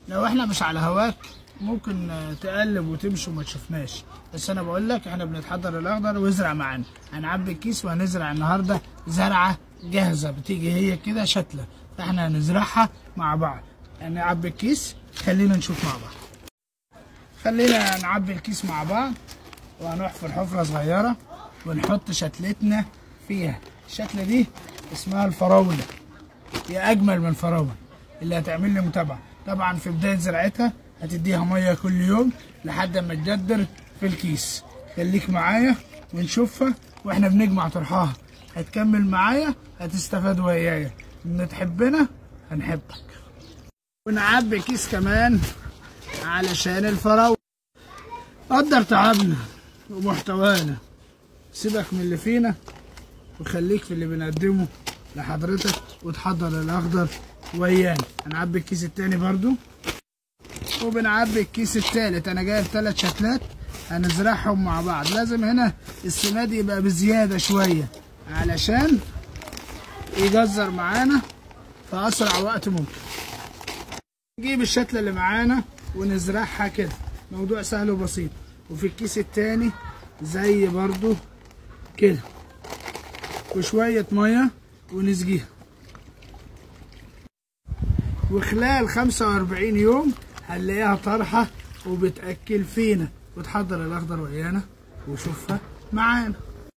لو احنا مش على هواك ممكن آه، تقلب وتمشي وما تشوفناش بس انا بقول لك احنا بنتحضر الاخضر وازرع معانا هنعبي الكيس وهنزرع النهارده زرعه جاهزه بتيجي هي كده شتله فاحنا هنزرعها مع بعض هنعبي الكيس خلينا نشوف مع بعض خلينا نعبي الكيس مع بعض وهنحفر حفرة صغيرة ونحط شتلتنا فيها الشتلة دي اسمها الفراولة هي أجمل من الفراولة اللي هتعمل لي متابعة طبعا في بداية زراعتها هتديها مية كل يوم لحد ما تجدر في الكيس خليك معايا ونشوفها واحنا بنجمع طرحها هتكمل معايا هتستفاد ويايا ان تحبنا هنحبك ونعبي كيس كمان علشان الفراولة قدر تعبنا ومحتوانا سيبك من اللي فينا وخليك في اللي بنقدمه لحضرتك وتحضر الاخضر ويانا هنعبي الكيس التاني برضو وبنعبي الكيس التالت انا جايب تلات شتلات هنزرعهم مع بعض لازم هنا السماد يبقى بزيادة شوية علشان يجزر معانا في اسرع وقت ممكن نجيب الشتلة اللي معانا ونزرعها كده موضوع سهل وبسيط وفي الكيس التاني زي برضو كده وشوية مية ونسقيها وخلال 45 يوم هنلاقيها طرحة وبتأكل فينا وتحضر الأخضر ويانا وشوفها معانا